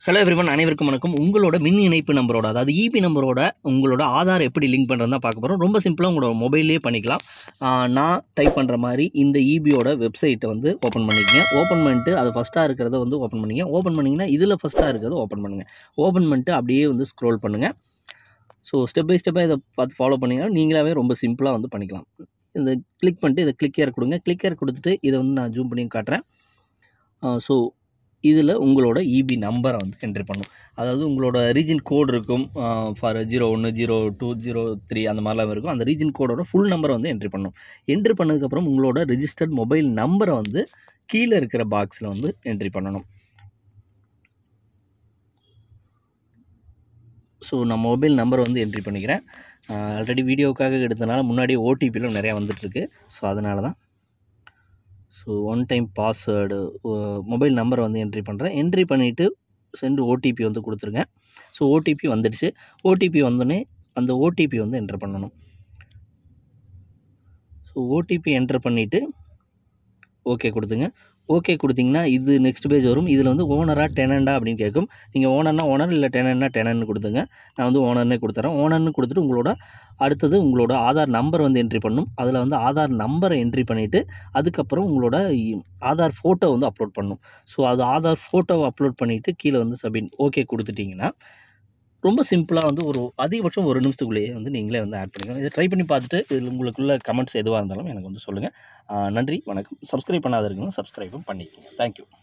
hello everyone அனைவருக்கும் வணக்கம் உங்களோட மின் இணைப்பு நம்பரோட அதாவது இபி நம்பரோட உங்களோட ஆதார் எப்படி லிங்க் பண்ணுறது தான் பார்க்க போகிறோம் ரொம்ப சிம்பிளாக உங்களோட மொபைல்லே பண்ணிக்கலாம் ஆஹ் நான் டைப் பண்ணுற மாதிரி இந்த இபியோட வெப்சைட்டை வந்து ஓப்பன் பண்ணிக்கங்க ஓப்பன் பண்ணிட்டு அது ஃபஸ்ட்டாக இருக்கிறத வந்து ஓப்பன் பண்ணிங்க ஓப்பன் பண்ணிங்கன்னா இதில் ஃபஸ்ட்டாக இருக்கிறத ஓப்பன் பண்ணுங்கள் ஓப்பன் பண்ணிட்டு அப்படியே வந்து ஸ்க்ரோல் பண்ணுங்கள் ஸோ ஸ்டெப் பை ஸ்டெப்பாக இதை பார்த்து ஃபாலோ பண்ணிங்கன்னா நீங்களாவே ரொம்ப சிம்பிளாக வந்து பண்ணிக்கலாம் இந்த கிளிக் பண்ணிட்டு இதை கிளிக்கர் கொடுங்க கிளிக்கர் கொடுத்துட்டு இதை வந்து நான் ஜூம் பண்ணி காட்டுறேன் ஸோ இதில் உங்களோட இபி நம்பரை வந்து என்ட்ரி பண்ணும் அதாவது உங்களோட ரீஜன் கோட் இருக்கும் ஃபார் ஜீரோ ஒன்று ஜீரோ டூ ஜீரோ த்ரீ அந்த மாதிரிலாம் இருக்கும் அந்த ரீஜன் கோடோட ஃபுல் நம்பரை வந்து என்ட்ரி பண்ணும் என்ட்ரி பண்ணதுக்கப்புறம் உங்களோட ரெஜிஸ்டர்ட் மொபைல் நம்பரை வந்து கீழே இருக்கிற பாக்ஸில் வந்து என்ட்ரி பண்ணணும் ஸோ நான் மொபைல் நம்பர் வந்து என்ட்ரி பண்ணிக்கிறேன் ஆல்ரெடி வீடியோக்காக எடுத்தனால முன்னாடியே ஓடிபியில் நிறையா வந்துட்டுருக்கு ஸோ அதனால தான் so one time password mobile நம்பரை வந்து என்ட்ரி பண்ணுறேன் என்ட்ரி பண்ணிவிட்டு சென்ட் ஓடிபி வந்து கொடுத்துருங்க ஸோ ஓடிபி வந்துடுச்சு ஓடிபி வந்தோடனே அந்த ஓடிபி வந்து என்ட்ரு பண்ணணும் ஸோ ஓடிபி என்ட்ரு பண்ணிவிட்டு ஓகே கொடுத்துங்க ஓகே கொடுத்தீங்கன்னா இது நெக்ஸ்ட் பேஜ் வரும் இதில் வந்து ஓனரா டெனண்டா அப்படின்னு கேட்கும் நீங்கள் ஓனர்னா ஓனர் இல்லை டெனன்னா டெனன்னு கொடுத்துங்க நான் வந்து ஓனர்னே கொடுத்துறேன் ஓனர்னு கொடுத்துட்டு உங்களோட அடுத்தது உங்களோட ஆதார் நம்பர் வந்து என்ட்ரி பண்ணணும் அதில் வந்து ஆதார் நம்பரை என்ட்ரி பண்ணிவிட்டு அதுக்கப்புறம் உங்களோட இ- ஆதார் ஃபோட்டோ வந்து அப்லோட் பண்ணணும் ஸோ அது ஆதார் ஃபோட்டோவை அப்லோட் பண்ணிவிட்டு கீழே வந்து சபின் ஓகே கொடுத்துட்டிங்கன்னா ரொம்ப சிம்பிளாக வந்து ஒரு அதிகபட்சம் ஒரு நிமிஷத்துக்குள்ளேயே வந்து நீங்களே வந்து ஆட் பண்ணிக்கலாம் இதை ட்ரை பண்ணி பார்த்துட்டு இதில் உங்களுக்குள்ள கமெண்ட்ஸ் எதுவாக இருந்தாலும் எனக்கு வந்து சொல்லுங்கள் நன்றி வணக்கம் சப்ஸ்கிரைப் பண்ணாத இருக்குங்க சப்ஸ்கிரைபும் பண்ணிக்கோங்க தேங்க்யூ